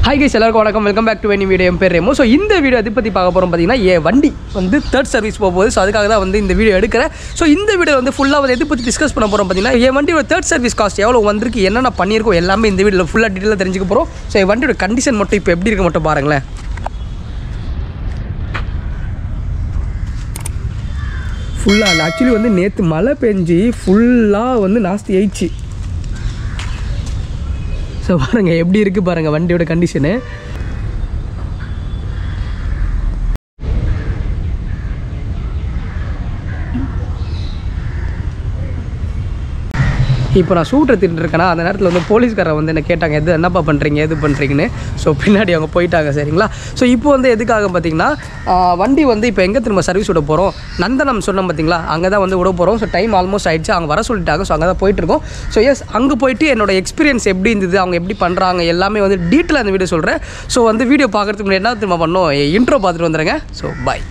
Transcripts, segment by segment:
Hi guys எல்லாருக்கும் வணக்கம் welcome back to வெனி வீடியோ என் பேர் ரேமோ ஸோ இந்த வீடியோ எதை பற்றி பார்க்க போகிறோம் பார்த்தீங்கன்னா என் வண்டி வந்து தேர்ட் சர்வீஸ் போக போகுது ஸோ அதுக்காக தான் வந்து இந்த வீடியோ எடுக்கிறேன் ஸோ இந்த வீடியோ வந்து ஃபுல்லாக வந்து எதை பற்றி டிஸ்கஸ் பண்ண போகிறோம் பார்த்தீங்கன்னா என் வண்டியோட தேர்ட் சர்வீஸ் காஸ்ட் எவ்வளோ வந்திருக்கு என்னென்ன பண்ணியிருக்கோம் எல்லாமே இந்த வீடியோவில் ஃபுல்லாக டீட்டெயிலாக தெரிஞ்சுக்க போகிறோம் ஸோ என் வண்டியோட கண்டிஷன் மட்டும் இப்போ எப்படி இருக்க மட்டும் பாருங்களேன் ஃபுல்லாக ஆக்சுவலி வந்து நேற்று மழை பெஞ்சு ஃபுல்லாக வந்து நாஸ்தி ஆயிடுச்சு ஸோ பாருங்கள் எப்படி இருக்குது பாருங்கள் வண்டியோட கண்டிஷனு இப்போ நான் ஷூட் எடுத்துகிட்டு இருக்கேன்னா அந்த நேரத்தில் வந்து போலீஸ்காரர் வந்து என்ன கேட்டாங்க எது என்னப்பா பண்ணுறீங்க எது பண்ணுறீங்கன்னு ஸோ பின்னாடி அவங்க போயிட்டாங்க சரிங்களா ஸோ இப்போ வந்து எதுக்காக பார்த்தீங்கன்னா ஆஹ், வண்டி வந்து இப்போ எங்கே திரும்ப சர்வீஸ் விட போகிறோம் நந்தனம் சொன்னோம் பார்த்தீங்களா அங்கே தான் வந்து விட போகிறோம் ஸோ டைம் ஆல்மோஸ்ட் ஆயிடுச்சு அவங்க வர சொல்லிட்டாங்க ஸோ அங்கே தான் போயிட்டுருக்கோம் ஸோ எஸ் அங்கே போயிட்டு என்னோட எக்ஸ்பீரியன்ஸ் எப்படி இருந்தது அவங்க எப்படி பண்ணுறாங்க எல்லாமே வந்து டீட்டெயில் அந்த வீடியோ சொல்கிறேன் ஸோ வந்து வீடியோ பார்க்குறதுக்கு முன்னாடி என்ன திரும்ப பண்ணோம் இன்ட்ரோ பார்த்துட்டு வந்துடுங்க ஸோ பாய்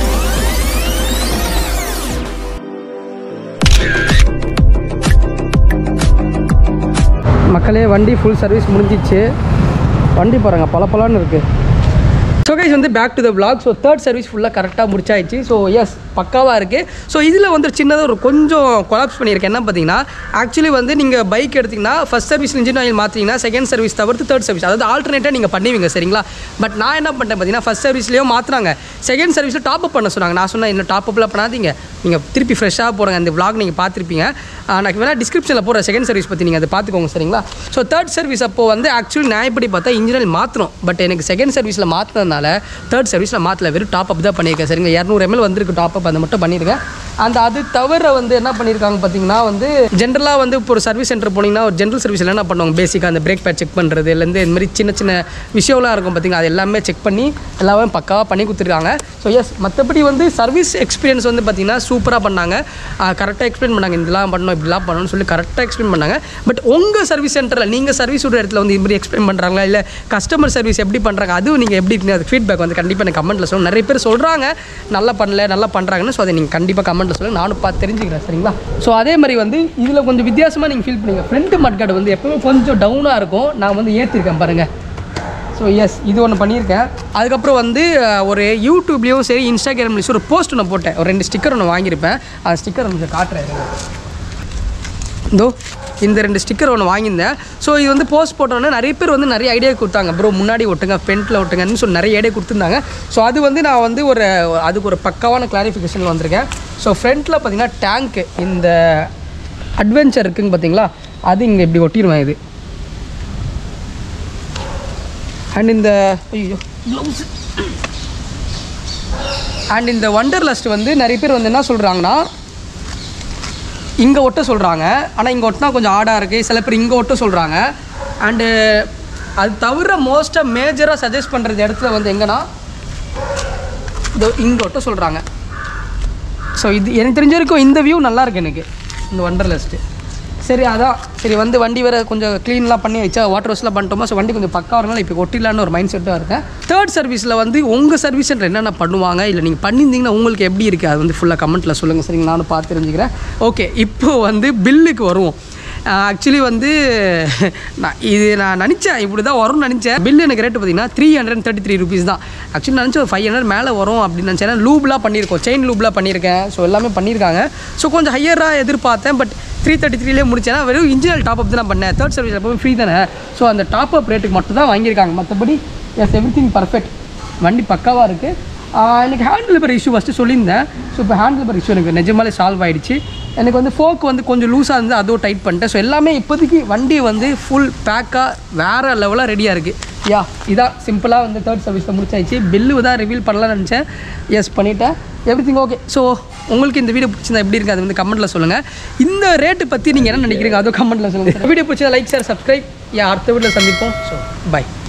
மக்களே வண்டி ஃபுல் சர்வீஸ் முடிஞ்சிச்சு வண்டி பாருங்கள் பல இருக்குது ஸோ கைஸ் வந்து back to the vlog so third service ஃபுல்லாக கரெக்டாக முடிச்சாயிடுச்சு ஸோ எஸ் பக்காவாக இருக்குது ஸோ இதில் வந்து சின்னதாக ஒரு கொஞ்சம் கொலாப்ஸ் பண்ணியிருக்கேன் என்ன பார்த்தீங்கன்னா ஆக்சுவலி வந்து நீங்கள் பைக் எடுத்திங்கன்னா ஃபஸ்ட் சர்வீஸ் இன்ஜின் ஆயில் மாற்றிங்கன்னா செகண்ட் சர்வீஸ் தவிர்த்து தேர்ட் சர்வீஸ் அதாவது ஆல்டர்னேட்டாக நீங்கள் பண்ணுவீங்க சரிங்களா பட் நான் என்ன பண்ணிட்டேன் பார்த்தீங்கன்னா ஃபஸ்ட் சர்வீஸ்லேயும் மாற்றுறாங்க செகண்ட் சர்வீஸில் டாப் அப் பண்ண சொன்னாங்க நான் சொன்னேன் இன்னும் டாப் அப்லாம் பண்ணாதீங்க நீங்கள் திருப்பி ஃப்ரெஷ்ஷாக போடுங்க அந்த vlog நீங்கள் பார்த்துருப்பீங்க ஆஹ் நான் வேணால் டிஸ்கிரிப்ஷனில் போகிற செகண்ட் சர்வீஸ் பற்றி நீங்கள் அதை பார்த்துக்கோங்க சரிங்களா ஸோ தேர்ட் சர்வீஸ் அப்போ வந்து ஆக்சுவலி நான் எப்படி பார்த்தா இன்ஜினியல் மாற்றணும் பட் எனக்கு செகண்ட் சர்வீஸில் மாற்றினதுனால தேர்ட் சர்வீஸில் மாற்றல வெறும் டாப் அப் தான் பண்ணியிருக்கேன் சரிங்க இரநூறு எம்எல் வந்திருக்கு டாப் அப் அதை மட்டும் பண்ணியிருக்கேன் அந்த அது தவிர வந்து என்ன பண்ணியிருக்காங்க பார்த்தீங்கன்னா வந்து ஜென்ரலாக வந்து இப்போ ஒரு சர்வீஸ் சென்டர் போனீங்கன்னா ஒரு ஜென்ரல் சர்வீஸில் என்ன பண்ணுவாங்க பேசிக்காக அந்த பிரேக் பேட் செக் பண்ணுறதுலேருந்து இந்த மாதிரி சின்ன சின்ன விஷயம்லாம் இருக்கும் பார்த்தீங்கன்னா அது எல்லாமே செக் பண்ணி எல்லாமே பக்காவாக பண்ணி கொடுத்துருக்காங்க ஸோ எஸ் மற்றபடி வந்து சர்வீஸ் எக்ஸ்பீரியன்ஸ் வந்து பார்த்தீங்கன்னா சூப்பராக பண்ணாங்க கரெக்டாக எக்ஸ்பிளைன் பண்ணாங்க இதெல்லாம் பண்ணணும் இப்படிலாம் பண்ணணும்னு சொல்லி கரெக்டாக எக்ஸ்பிளைன் பண்ணாங்க பட் உங்கள் சர்வீஸ் சென்டரில் நீங்கள் சர்வீஸ் விடுற இடத்துல வந்து இப்படி எக்ஸ்பிளைன் பண்ணுறாங்களா இல்லை கஸ்டமர் சர்வீஸ் எப்படி பண்ணுறாங்க அதுவும் நீங்கள் எப்படி இருக்குங்க அது ஃபீட்பேக் வந்து கண்டிப்பாக எனக்கு கமெண்ட்டில் சொல்லணும் நிறைய பேர் சொல்கிறாங்க நல்லா பண்ணல நல்லா பண்ணுறாங்கன்னு ஸோ அதை நீங்கள் கண்டிப்பாக கமெண்ட்டில் சொல்லுங்கள் நானும் பார்த்து தெரிஞ்சுக்கிறேன் சரிங்களா ஸோ அதே மாதிரி வந்து இதில் கொஞ்சம் வித்தியாசமாக நீங்கள் ஃபீல் பண்ணுங்க ஃப்ரண்ட் மட்கார்டு வந்து எப்பவுமே கொஞ்சம் டவுனாக இருக்கும் நான் வந்து ஏற்றிருக்கேன் பாருங்கள் ஸோ எஸ் இது ஒன்று பண்ணியிருக்கேன் அதுக்கப்புறம் வந்து அஹ், ஒரு யூடியூப்லேயும் சரி இன்ஸ்டாகிராம்லேயும் சரி ஒரு போஸ்ட் ஒன்று போட்டேன் ஒரு ரெண்டு ஸ்டிக்கர் ஒன்று வாங்கியிருப்பேன் அந்த ஸ்டிக்கர் கொஞ்சம் காட்டுறேன் இருங்க. இதோ இந்த ரெண்டு ஸ்டிக்கர் ஒன்று வாங்கியிருந்தேன் ஸோ இது வந்து போஸ்ட் போட்டோன்னே நிறைய பேர் வந்து நிறைய ஐடியா கொடுத்தாங்க ப்ரோ முன்னாடி ஒட்டுங்க ஃப்ரண்ட்டில் ஒட்டுங்கன்னு சொல்லி நிறைய ஐடியா கொடுத்துருந்தாங்க ஸோ அது வந்து நான் வந்து ஒரு அதுக்கு ஒரு பக்காவான கிளாரிஃபிகேஷன் வந்திருக்கேன் ஸோ ஃப்ரண்ட்டில் பார்த்தீங்கன்னா டேங்க்கு இந்த அட்வென்ச்சர் இருக்குங்க பார்த்தீங்களா அது இங்கே இப்படி ஒட்டிடுவேன் இது அண்ட் இந்த ஐயோ க்ளவுஸ் அண்ட் இந்த வண்டர் லஸ்ட் வந்து நிறைய பேர் வந்து என்ன சொல்கிறாங்கன்னா இங்கே ஒட்ட சொல்கிறாங்க ஆனால் இங்கே ஒட்டினா கொஞ்சம் ஆடாக இருக்குது சில பேர் இங்கே ஒட்ட சொல்கிறாங்க அண்டு அது தவிர மோஸ்ட்டாக மேஜராக சஜஸ்ட் பண்ணுறது இடத்துல வந்து எங்கன்னா இதோ இங்கே ஒட்ட சொல்கிறாங்க ஸோ இது எனக்கு தெரிஞ்ச வரைக்கும் இந்த வியூ நல்லா இருக்கு எனக்கு இந்த வண்டர்லஸ்ட்டு சரி அதான் சரி வந்து வண்டி வேறு கொஞ்சம் க்ளீன்லாம் பண்ணி வச்சா வாட்டர் வாஷ்லாம் பண்ணிட்டோமா ஸோ வண்டி கொஞ்சம் பக்கா வரனால இப்போ ஒட்டிடலான்னு ஒரு மைண்ட் செட்டாக இருக்கேன் தேர்ட் சர்வீஸில் வந்து உங்கள் சர்வீஸ் சென்டர் என்னென்ன பண்ணுவாங்க இல்லை நீங்கள் பண்ணியிருந்தீங்கன்னா உங்களுக்கு எப்படி இருக்குது அது வந்து ஃபுல்லாக கமெண்ட்டில் சொல்லுங்கள் சரிங்க நானும் பார்த்து தெரிஞ்சுக்கிறேன் ஓகே இப்போ வந்து பில்லுக்கு வருவோம் ஆக்சுவலி வந்து நான் இது நான் நினச்சேன் இப்படி தான் வரும்னு நினச்சேன் பில் எனக்கு ரேட்டு பார்த்தீங்கன்னா three hundred thirty three rupees தான் ஆக்சுவலி நினச்சேன் ஒரு ஃபைவ் ஹண்ட்ரட் மேலே வரும் அப்படின்னு நினச்சேன் ஏன்னா லூப்லாம் பண்ணியிருக்கோம் செயின் லூப்லாம் பண்ணியிருக்கேன் ஸோ எல்லாமே பண்ணியிருக்காங்க ஸோ கொஞ்சம் ஹையராக எதிர்பார்த்தேன் பட் த்ரீ தேர்ட்டி த்ரீலேயே முடிச்சேன் ஏன்னா வெறும் இன்ஜினியல் டாப் அப் தான் நான் பண்ணேன் தேர்ட் சர்வீஸ் எப்பவுமே ஃப்ரீ தானே ஸோ அந்த டாப் அப் ரேட்டுக்கு மட்டும் தான் வாங்கியிருக்காங்க மற்றபடி எஸ் எவ்ரி திங் பர்ஃபெக்ட் வண்டி பக்காவாக இருக்குது எனக்கு ஹேண்டில் பர் இஷ்யூ ஃபஸ்ட்டு சொல்லியிருந்தேன் ஸோ இப்போ ஹேண்டில் பர் இஷ்யூ எனக்கு நிஜமாலே சால்வ் ஆயிடுச்சு எனக்கு வந்து ஃபோக் வந்து கொஞ்சம் லூஸாக இருந்து அதுவும் டைட் பண்ணிட்டேன் ஸோ எல்லாமே இப்போதைக்கு வண்டி வந்து ஃபுல் பேக்காக வேறு லெவலாக ரெடியாக இருக்குது யா இதான் சிம்பிளாக வந்து தேர்ட் சர்வீஸில் முடிச்சாச்சு பில்லு தான் ரிவீல் பண்ணலாம்னு நினச்சேன் எஸ் பண்ணிட்டேன் எவ்ரி திங் ஓகே ஸோ உங்களுக்கு இந்த வீடியோ பிடிச்சிருந்தா எப்படி இருக்குது அது வந்து கமெண்ட்டில் சொல்லுங்கள் இந்த ரேட்டு பற்றி நீங்கள் என்ன நினைக்கிறீங்க அதுவும் கமெண்ட்டில் சொல்லுங்கள் வீடியோ பிடிச்சா லைக் சார் சப்ஸ்கிரைப் யா அடுத்த வீடியோவில் சந்திப்போம் ஸோ பை